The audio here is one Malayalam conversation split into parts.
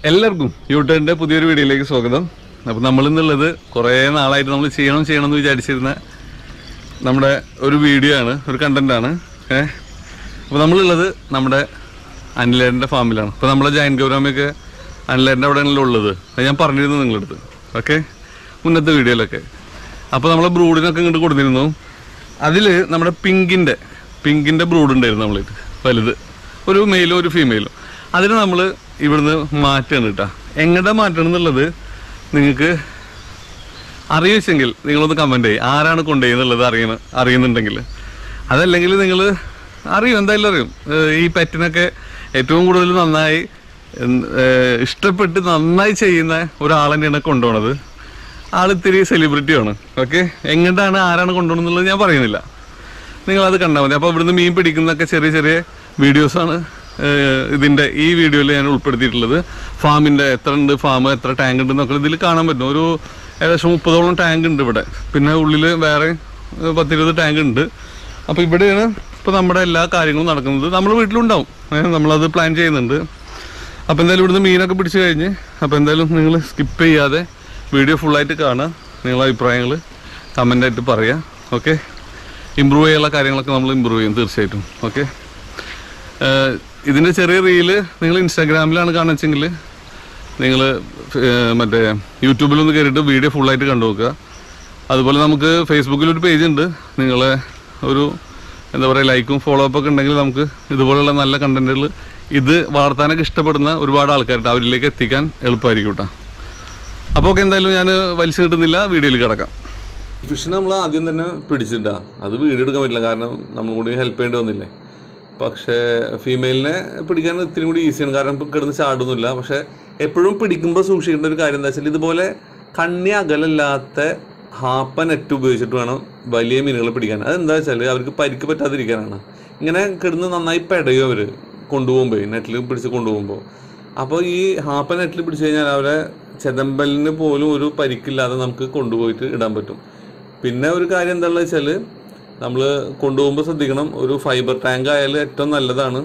എല്ലാവർക്കും യൂട്യൂബിന്റെ പുതിയൊരു വീഡിയോയിലേക്ക് സ്വാഗതം അപ്പോൾ നമ്മൾ ഇന്നുള്ളത് കുറേ നാളായിട്ട് നമ്മൾ ചെയ്യണം ചെയ്യണം എന്ന് വിചാരിച്ചിരുന്ന നമ്മുടെ ഒരു വീഡിയോ ആണ് ഒരു കണ്ടന്റ് ആണ് ഏഹ് അപ്പോൾ നമ്മളുള്ളത് നമ്മുടെ അനിലേട്ടൻ്റെ ഫാമിലാണ് അപ്പോൾ നമ്മളെ ജയൻ ഗൗരാമയൊക്കെ അനിലേട്ടൻ്റെ അവിടെയാണല്ലോ ഉള്ളത് അത് ഞാൻ പറഞ്ഞിരുന്നു നിങ്ങളടുത്ത് ഓക്കെ മുന്നത്തെ വീഡിയോയിലൊക്കെ അപ്പോൾ നമ്മളെ ബ്രൂഡിനൊക്കെ ഇങ്ങോട്ട് കൊടുത്തിരുന്നു അതിൽ നമ്മുടെ പിങ്കിൻ്റെ പിങ്കിൻ്റെ ബ്രൂഡ് ഉണ്ടായിരുന്നു നമ്മളിത് വലുത് ഒരു മെയിലും ഒരു ഫീമെയിലും അതിന് നമ്മൾ ഇവിടുന്ന് മാറ്റാണ് കേട്ടോ എങ്ങടെ മാറ്റണം എന്നുള്ളത് നിങ്ങൾക്ക് അറിയിച്ചെങ്കിൽ നിങ്ങളൊന്ന് കമൻറ്റ് ചെയ്യും ആരാണ് കൊണ്ടുപോയി എന്നുള്ളത് അറിയണ അറിയുന്നുണ്ടെങ്കിൽ അതല്ലെങ്കിൽ നിങ്ങൾ അറിയും എന്തായാലും അറിയും ഏഹ് ഈ പെറ്റിനൊക്കെ ഏറ്റവും കൂടുതൽ നന്നായി എന്ത്, ഏഹ് ഇഷ്ടപ്പെട്ട് നന്നായി ചെയ്യുന്ന ഒരാളെന്നെയാണ് കൊണ്ടുപോണത് ആൾ ഇത്തിരി സെലിബ്രിറ്റിയാണ് ഓക്കെ എങ്ങോട്ടാണ് ആരാണ് കൊണ്ടുപോകുന്നത് എന്നുള്ളത് ഞാൻ പറയുന്നില്ല നിങ്ങളത് കണ്ടാൽ മതി അപ്പോൾ ഇവിടുന്ന് മീൻ പിടിക്കുന്നതൊക്കെ ചെറിയ ചെറിയ വീഡിയോസാണ് ഇതിൻ്റെ ഈ വീഡിയോയിൽ ഞാൻ ഉൾപ്പെടുത്തിയിട്ടുള്ളത് ഫാമിൻ്റെ എത്ര ഉണ്ട് ഫാം എത്ര ടാങ്ക് ഉണ്ട് എന്നൊക്കെ ഇതിൽ കാണാൻ പറ്റും ഒരു ഏകദേശം മുപ്പതോളം ടാങ്ക് ഉണ്ട് ഇവിടെ പിന്നെ ഉള്ളിൽ വേറെ ഏഹ്, പത്തിരുപത് ടാങ്ക് ഉണ്ട് അപ്പോൾ ഇവിടെയാണ് ഇപ്പോൾ നമ്മുടെ എല്ലാ കാര്യങ്ങളും നടക്കുന്നത് നമ്മൾ വീട്ടിലുണ്ടാവും ഏഹ്, നമ്മളത് പ്ലാൻ ചെയ്യുന്നുണ്ട് അപ്പോൾ എന്തായാലും ഇവിടുന്ന് മീനൊക്കെ പിടിച്ച് കഴിഞ്ഞ് അപ്പോൾ എന്തായാലും നിങ്ങൾ സ്കിപ്പ് ചെയ്യാതെ വീഡിയോ ഫുള്ളായിട്ട് കാണുക നിങ്ങളുടെ അഭിപ്രായങ്ങൾ കമൻ്റായിട്ട് പറയുക ഓക്കെ ഇമ്പ്രൂവ് ചെയ്യാനുള്ള കാര്യങ്ങളൊക്കെ നമ്മൾ ഇമ്പ്രൂവ് ചെയ്യും തീർച്ചയായിട്ടും ഓക്കെ ഇതിൻ്റെ ചെറിയ റീല് നിങ്ങൾ ഇൻസ്റ്റാഗ്രാമിലാണ് കാണുവെച്ചെങ്കിൽ നിങ്ങൾ മറ്റേ യൂട്യൂബിലൊന്ന് കയറിയിട്ട് വീഡിയോ ഫുള്ളായിട്ട് കണ്ടു നോക്കുക അതുപോലെ നമുക്ക് ഫേസ്ബുക്കിൽ ഒരു പേജ് ഉണ്ട് നിങ്ങളെ ഒരു എന്താ പറയുക ലൈക്കും ഫോളോ അപ്പ് ഒക്കെ ഉണ്ടെങ്കിൽ നമുക്ക് ഇതുപോലുള്ള നല്ല കണ്ടന്റുകൾ ഇത് വളർത്താനൊക്കെ ഇഷ്ടപ്പെടുന്ന ഒരുപാട് ആൾക്കാരുണ്ട് അവരിലേക്ക് എത്തിക്കാൻ എളുപ്പമായിരിക്കും കേട്ടോ അപ്പോൾ ഒക്കെ എന്തായാലും ഞാൻ വലിച്ചു കിട്ടുന്നില്ല വീഡിയോയിൽ കിടക്കാം ഫിഷിനെ നമ്മൾ ആദ്യം തന്നെ പിടിച്ചിട്ടാ അത് വീഡിയോ എടുക്കാൻ പറ്റില്ല കാരണം നമ്മൾ കൂടി ഹെൽപ്പ് ചെയ്യേണ്ടി വന്നില്ലേ പക്ഷേ ഫീമെയിലിനെ പിടിക്കാൻ ഇത്തിരി കൂടി ഈസിയാണ് കാരണം ഇപ്പം കിടന്ന് ചാടുന്നില്ല പക്ഷേ എപ്പോഴും പിടിക്കുമ്പോൾ സൂക്ഷിക്കേണ്ട ഒരു കാര്യം എന്താ വെച്ചാൽ ഇതുപോലെ കണ്ണി അകലല്ലാത്ത ഹാപ്പ നെറ്റ് ഉപയോഗിച്ചിട്ട് വേണം വലിയ മീനുകളെ പിടിക്കാൻ അതെന്താ വെച്ചാൽ അവർക്ക് പരിക്ക് പറ്റാതിരിക്കാനാണ് ഇങ്ങനെ കിടന്ന് നന്നായി പെടയും അവർ കൊണ്ടുപോകുമ്പോൾ നെറ്റിൽ പിടിച്ച് കൊണ്ടുപോകുമ്പോൾ അപ്പോൾ ഈ ഹാപ്പ നെറ്റിൽ പിടിച്ചു കഴിഞ്ഞാൽ അവരെ ചെതമ്പലിന് പോലും ഒരു പരിക്കില്ലാതെ നമുക്ക് കൊണ്ടുപോയിട്ട് ഇടാൻ പറ്റും പിന്നെ ഒരു കാര്യം എന്താണെന്ന് വെച്ചാൽ നമ്മൾ കൊണ്ടുപോകുമ്പോൾ ശ്രദ്ധിക്കണം ഒരു ഫൈബർ ടാങ്ക് ആയാലും ഏറ്റവും നല്ലതാണ്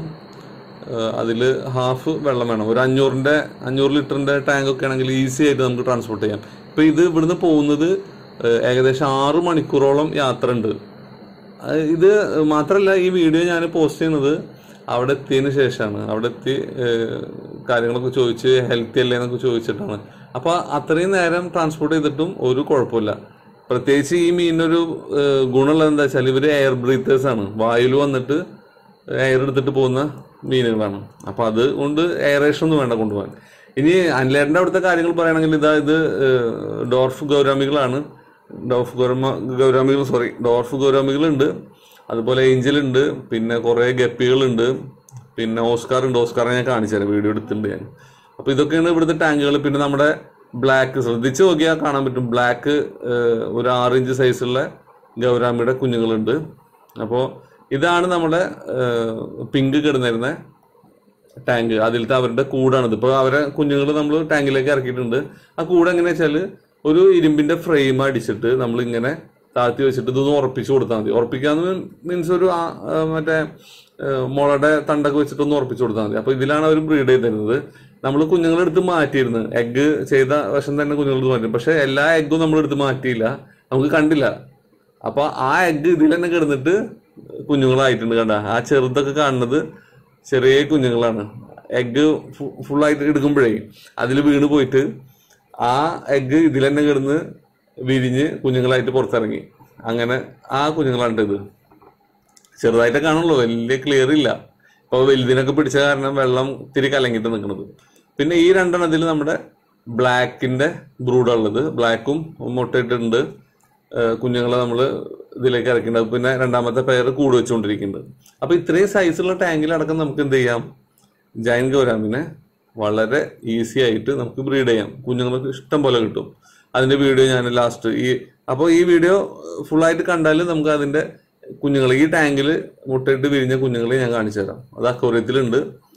അതിൽ ഹാഫ് വെള്ളം വേണം ഒരു അഞ്ഞൂറിൻ്റെ അഞ്ഞൂറ് ലിറ്ററിൻ്റെ ടാങ്ക് ഒക്കെ ആണെങ്കിൽ ഈസി ആയിട്ട് നമുക്ക് ട്രാൻസ്പോർട്ട് ചെയ്യാം ഇപ്പോൾ ഇത് ഇവിടുന്ന് പോകുന്നത് ഏഹ്, ഏകദേശം ആറ് മണിക്കൂറോളം യാത്ര ഉണ്ട് അത് ഇത് മാത്രമല്ല ഈ വീഡിയോ ഞാൻ പോസ്റ്റ് ചെയ്യുന്നത് അവിടെ എത്തിയതിന് ശേഷമാണ് അവിടെ എത്തി ഏഹ്, കാര്യങ്ങളൊക്കെ ചോദിച്ച് ഹെൽത്തി അല്ലേ എന്നൊക്കെ ചോദിച്ചിട്ടാണ് അപ്പോൾ അത്രയും നേരം ട്രാൻസ്പോർട്ട് ചെയ്തിട്ടും ഒരു കുഴപ്പമില്ല പ്രത്യേകിച്ച് ഈ മീനിനൊരു ഏഹ്, ഗുണമുള്ളത് എന്താ വെച്ചാൽ ഇവർ എയർ ബ്രീത്തേഴ്സ് ആണ് വായുവിൽ വന്നിട്ട് എയർ എടുത്തിട്ട് പോകുന്ന മീനുകളാണ് അപ്പോൾ അത് കൊണ്ട് എയറേഷൻ ഒന്നും വേണ്ട കൊണ്ടുപോകാൻ ഇനി അനിലേട്ടൻ്റെ അവിടുത്തെ കാര്യങ്ങൾ പറയുകയാണെങ്കിൽ ഇതാ ഇത് ഏഹ്, ഡോർഫ് ഗൗരാമികളാണ് ഡോർഫ് ഗൗരമ ഗൗരാമികൾ സോറി ഡോർഫ് ഗൗരാമികളുണ്ട് അതുപോലെ ഏഞ്ചൽ ഉണ്ട് പിന്നെ കുറേ ഗപ്പികളുണ്ട് പിന്നെ ഓസ്കാർ ഉണ്ട് ഓസ്കാറെ ഞാൻ കാണിച്ചു തരാം വീഡിയോ എടുത്തിട്ടുണ്ട് ഞാൻ അപ്പോൾ ഇതൊക്കെയാണ് ഇവിടുത്തെ ടാങ്കുകൾ പിന്നെ നമ്മുടെ ബ്ലാക്ക് ശ്രദ്ധിച്ച് നോക്കിയാൽ കാണാൻ പറ്റും ബ്ലാക്ക് ഒരു ആറ് ഇഞ്ച് സൈസുള്ള ഗൗരാമിയുടെ കുഞ്ഞുങ്ങളുണ്ട് അപ്പോൾ ഇതാണ് നമ്മുടെ പിങ്ക് കിടന്നിരുന്ന ടാങ്ക് അതിലത്തെ അവരുടെ കൂടാണിത് ഇപ്പോൾ അവരെ കുഞ്ഞുങ്ങൾ നമ്മൾ ടാങ്കിലേക്ക് ഇറക്കിയിട്ടുണ്ട് ആ കൂട് എങ്ങനെയാ വെച്ചാൽ ഒരു ഇരുമ്പിന്റെ ഫ്രെയിം അടിച്ചിട്ട് നമ്മൾ ഇങ്ങനെ താഴ്ത്തി വെച്ചിട്ട് ഇതൊന്ന് ഉറപ്പിച്ച് കൊടുത്താൽ മതി ഉറപ്പിക്കാന്ന് മീൻസ് ഒരു ആ- ആ മറ്റേ ആ, മുളയുടെ തണ്ടൊക്കെ വെച്ചിട്ട് ഒന്ന് ഉറപ്പിച്ച് കൊടുത്താൽ മതി അപ്പോൾ ഇതിലാണ് അവർ ബ്രീഡ് ചെയ്ത് തരുന്നത് നമ്മൾ കുഞ്ഞുങ്ങളെടുത്ത് മാറ്റിയിരുന്നു എഗ്ഗ് ചെയ്ത വശം തന്നെ കുഞ്ഞുങ്ങളെടുത്ത് മാറ്റി പക്ഷെ എല്ലാ എഗ്ഗും നമ്മളെടുത്ത് മാറ്റിയില്ല നമുക്ക് കണ്ടില്ല അപ്പൊ ആ എഗ്ഗ് ഇതിൽ തന്നെ കിടന്നിട്ട് കുഞ്ഞുങ്ങളായിട്ടുണ്ട് കണ്ട ആ ചെറുതൊക്കെ കാണുന്നത് ചെറിയ കുഞ്ഞുങ്ങളാണ് എഗ്ഗ് ഫുള്ളായിട്ട് എടുക്കുമ്പോഴേ അതിൽ വീണ് പോയിട്ട് ആ എഗ്ഗ് ഇതിൽ തന്നെ കിടന്ന് വിരിഞ്ഞ് കുഞ്ഞുങ്ങളായിട്ട് പുറത്തിറങ്ങി അങ്ങനെ ആ കുഞ്ഞുങ്ങളാണ് ഇത് ചെറുതായിട്ടേ കാണുള്ളൂ വലിയ ക്ലിയർ ഇല്ല ഇപ്പോൾ വലുതിനൊക്കെ പിടിച്ച കാരണം വെള്ളം ഇത്തിരി കലങ്ങിട്ട് നിൽക്കുന്നത് പിന്നെ ഈ രണ്ടെണ്ണത്തിൽ നമ്മുടെ ബ്ലാക്കിന്റെ ബ്രൂഡുള്ളത് ബ്ലാക്കും മുട്ടയിട്ടുണ്ട് ഏഹ് കുഞ്ഞുങ്ങളെ നമ്മൾ ഇതിലേക്ക് ഇറക്കിയിട്ടുണ്ട് പിന്നെ രണ്ടാമത്തെ പെയർ കൂട് വെച്ചുകൊണ്ടിരിക്കുന്നുണ്ട് അപ്പൊ ഇത്രയും സൈസുള്ള ടാങ്കിലടക്കം നമുക്ക് എന്ത് ചെയ്യാം ജൈൻ ഗൗരാമിനെ വളരെ ഈസി ആയിട്ട് നമുക്ക് ബ്രീഡ് ചെയ്യാം കുഞ്ഞുങ്ങൾക്ക് ഇഷ്ടം പോലെ കിട്ടും അതിന്റെ വീഡിയോ ഞാൻ ലാസ്റ്റ് ഈ അപ്പോൾ ഈ വീഡിയോ ഫുള്ളായിട്ട് കണ്ടാൽ നമുക്ക് അതിന്റെ കുഞ്ഞുങ്ങൾ ഈ ടാങ്കിൽ മുട്ടയിട്ട് വിരിഞ്ഞ കുഞ്ഞുങ്ങളെ ഞാൻ കാണിച്ചു തരാം അത് അക്വറിയത്തിലുണ്ട്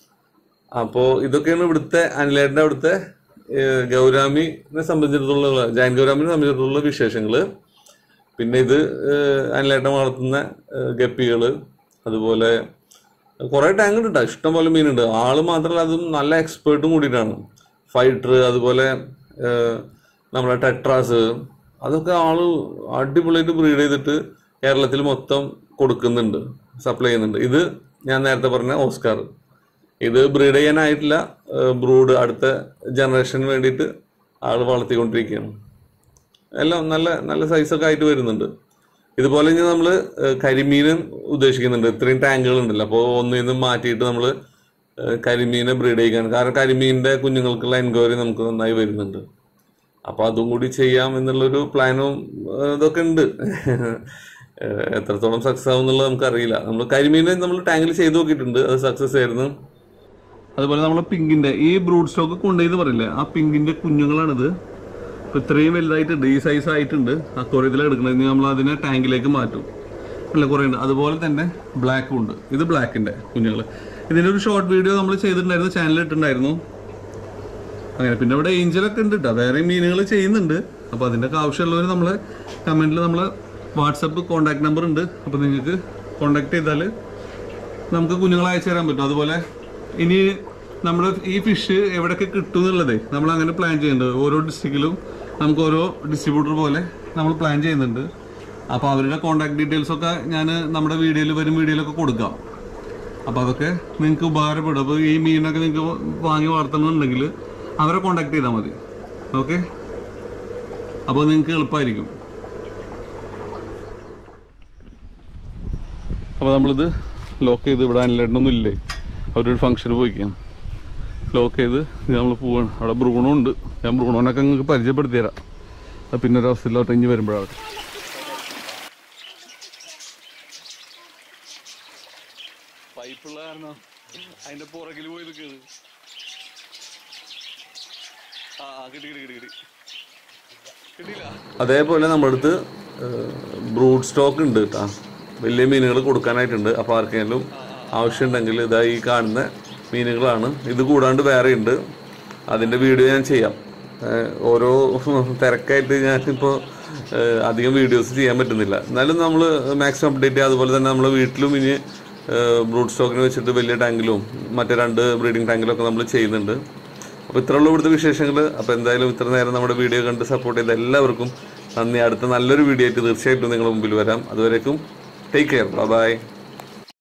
അപ്പോൾ ഇതൊക്കെയാണ് ഇവിടുത്തെ അനിലേട്ടൻ്റെ അവിടുത്തെ ഏഹ്, ഗൗരാമിനെ സംബന്ധിച്ചിടത്തോളം ജൈൻ ഗൗരാമിനെ സംബന്ധിച്ചിടത്തോളം വിശേഷങ്ങൾ പിന്നെ ഇത് ഏഹ്, അനിലേട്ടൻ വളർത്തുന്ന ഏഹ്, ഗപ്പികള് അതുപോലെ കുറെ ടാങ്ക് ഉണ്ട് ട്ടോ. ഇഷ്ടംപോലെ മീനുണ്ട് ആള് മാത്രമല്ല അതും നല്ല എക്സ്പേർട്ടും കൂടിയിട്ടാണ് ഫൈറ്റർ അതുപോലെ ഏഹ്, നമ്മുടെ ടെട്രാസ് അതൊക്കെ ആള് അടിപൊളിയായിട്ട് ബ്രീഡ് ചെയ്തിട്ട് കേരളത്തിൽ മൊത്തം കൊടുക്കുന്നുണ്ട് സപ്ലൈ ചെയ്യുന്നുണ്ട് ഇത് ഞാൻ നേരത്തെ പറഞ്ഞ ഓസ്കാർ ഇത് ബ്രീഡ് ചെയ്യാനായിട്ടില്ല ബ്രൂഡ് അടുത്ത ജനറേഷന് വേണ്ടിയിട്ട് ആള് വളർത്തിക്കൊണ്ടിരിക്കുകയാണ് എല്ലാം നല്ല നല്ല സൈസൊക്കെ ആയിട്ട് വരുന്നുണ്ട് ഇതുപോലെ ഇനി നമ്മൾ കരിമീനും ഉദ്ദേശിക്കുന്നുണ്ട് ഇത്രയും ടാങ്കുകൾ ഉണ്ടല്ലോ അപ്പോൾ ഒന്നിൽ നിന്നും മാറ്റിയിട്ട് നമ്മൾ കരിമീനെ ബ്രീഡ് ചെയ്യിക്കാൻ കാരണം കരിമീനിന്റെ കുഞ്ഞുങ്ങൾക്കുള്ള എൻക്വയറി നമുക്ക് നന്നായി വരുന്നുണ്ട് അപ്പൊ അതും കൂടി ചെയ്യാം എന്നുള്ളൊരു പ്ലാനും ഏഹ്, ഇതൊക്കെ ഉണ്ട് ഏഹ്, എത്രത്തോളം സക്സസ് ആവും എന്നുള്ളത് നമുക്കറിയില്ല നമ്മൾ കരിമീനെ നമ്മൾ ടാങ്കിൽ ചെയ്ത് നോക്കിയിട്ടുണ്ട് അത് സക്സസ് ആയിരുന്നു അതുപോലെ നമ്മളെ പിങ്കിന്റെ ഈ ബ്രൂഡ് സ്റ്റോക്ക് കൊണ്ടുപോയി പറയില്ലേ ആ പിങ്കിന്റെ കുഞ്ഞുങ്ങളാണിത് ഇപ്പൊ ഇത്രയും വലുതായിട്ടുണ്ട് ഈ സൈസ് ആയിട്ടുണ്ട് അക്വറിയത്തിൽ എടുക്കുന്നത് ഇനി നമ്മൾ അതിനെ ടാങ്കിലേക്ക് മാറ്റും അല്ല കുറേ ഉണ്ട് അതുപോലെ തന്നെ ബ്ലാക്കും ഉണ്ട് ഇത് ബ്ലാക്കിന്റെ കുഞ്ഞുങ്ങൾ ഇതിന്റെ ഒരു ഷോർട്ട് വീഡിയോ നമ്മൾ ചെയ്തിട്ടുണ്ടായിരുന്നു ചാനലിൽ ഇട്ടിട്ടുണ്ടായിരുന്നു അങ്ങനെ പിന്നെ ഇവിടെ ഏഞ്ചലൊക്കെ ഉണ്ട് കേട്ടോ വേറെ മീനുകൾ ചെയ്യുന്നുണ്ട് അപ്പോൾ അതിൻ്റെ ഒക്കെ ആവശ്യമുള്ളവർ നമ്മളെ കമൻറ്റിൽ നമ്മളെ വാട്സപ്പ് കോൺടാക്ട് നമ്പർ ഉണ്ട് അപ്പോൾ നിങ്ങൾക്ക് കോൺടാക്ട് ചെയ്താൽ നമുക്ക് കുഞ്ഞുങ്ങളെ അയച്ചു തരാൻ പറ്റും അതുപോലെ ഇനി നമ്മുടെ ഈ ഫിഷ് എവിടെയൊക്കെ കിട്ടും എന്നുള്ളതേ നമ്മൾ അങ്ങനെ പ്ലാൻ ചെയ്യുന്നുണ്ട് ഓരോ ഡിസ്ട്രിക്റ്റിലും നമുക്ക് ഓരോ ഡിസ്ട്രിബ്യൂട്ടർ പോലെ നമ്മൾ പ്ലാൻ ചെയ്യുന്നുണ്ട് അപ്പോൾ അവരുടെ കോൺടാക്ട് ഡീറ്റെയിൽസ് ഒക്കെ ഞാൻ നമ്മുടെ വീഡിയോയിൽ വരും വീഡിയോയിലൊക്കെ കൊടുക്കാം അപ്പോൾ അതൊക്കെ നിങ്ങൾക്ക് ഉപകാരപ്പെടും അപ്പോൾ ഈ മീനൊക്കെ നിങ്ങൾക്ക് വാങ്ങി വളർത്തണമെന്നുണ്ടെങ്കിൽ അവരെ കോൺടാക്ട് ചെയ്താൽ മതി ഓക്കെ അപ്പോൾ നിങ്ങൾക്ക് എളുപ്പമായിരിക്കും അപ്പോൾ നമ്മളിത് ലോക്ക് ചെയ്ത് ഇവിടെ അനിലേട്ടനൊന്നും ഇല്ലേ അവരൊരു ഫംഗ്ഷന് പോയിക്കാം ലോക്ക് ചെയ്ത് നമ്മൾ പോവാണ് അവിടെ ബ്രൂണോ ഉണ്ട് ഞാൻ ബ്രൂണോനൊക്കെ നിങ്ങൾക്ക് പരിചയപ്പെടുത്തി തരാം അത് പിന്നെ ഒരു അവസ്ഥയിലോട്ട് ഇഞ്ഞ് വരുമ്പോഴാണ് പൈപ്പുള്ള കാരണം അതിന്റെ പുറകിൽ പോയി നിൽക്കുന്നത് ആ കിട്ടി കിട്ടി കിട്ടി കിട്ടി കിട്ടിയില്ല അതേപോലെ നമ്മുടെ അടുത്ത് ബ്രൂഡ് സ്റ്റോക്ക് ഉണ്ട് കേട്ടോ വലിയ മീനുകൾ കൊടുക്കാനായിട്ടുണ്ട് അപ്പോൾ ആർക്കെങ്കിലും ആവശ്യമുണ്ടെങ്കിൽ ഇതാ ഈ കാണുന്ന മീനുകളാണ് ഇത് കൂടാണ്ട് വേറെ ഉണ്ട് അതിൻ്റെ വീഡിയോ ഞാൻ ചെയ്യാം ഏഹ് ഓരോ തിരക്കായിട്ട് ഞാനിപ്പോൾ അധികം വീഡിയോസ് ചെയ്യാൻ പറ്റുന്നില്ല എന്നാലും നമ്മൾ മാക്സിമം അപ്ഡേറ്റ് ചെയ്യുക അതുപോലെ തന്നെ നമ്മൾ വീട്ടിലും ഇനി ബ്രൂഡ് സ്റ്റോക്കിന് വെച്ചിട്ട് വലിയ ടാങ്കിലും മറ്റേ രണ്ട് ബ്രീഡിംഗ് ടാങ്കിലും ഒക്കെ നമ്മൾ ചെയ്യുന്നുണ്ട് അപ്പോൾ ഇത്രയുള്ള ഇവിടുത്തെ വിശേഷങ്ങൾ അപ്പോൾ എന്തായാലും ഇത്ര നേരം നമ്മുടെ വീഡിയോ കണ്ട് സപ്പോർട്ട് ചെയ്ത എല്ലാവർക്കും നന്ദി അടുത്ത നല്ലൊരു വീഡിയോ ആയിട്ട് തീർച്ചയായിട്ടും നിങ്ങളുടെ മുമ്പിൽ വരാം അതുവരേക്കും ടേക്ക് കെയർ ബൈ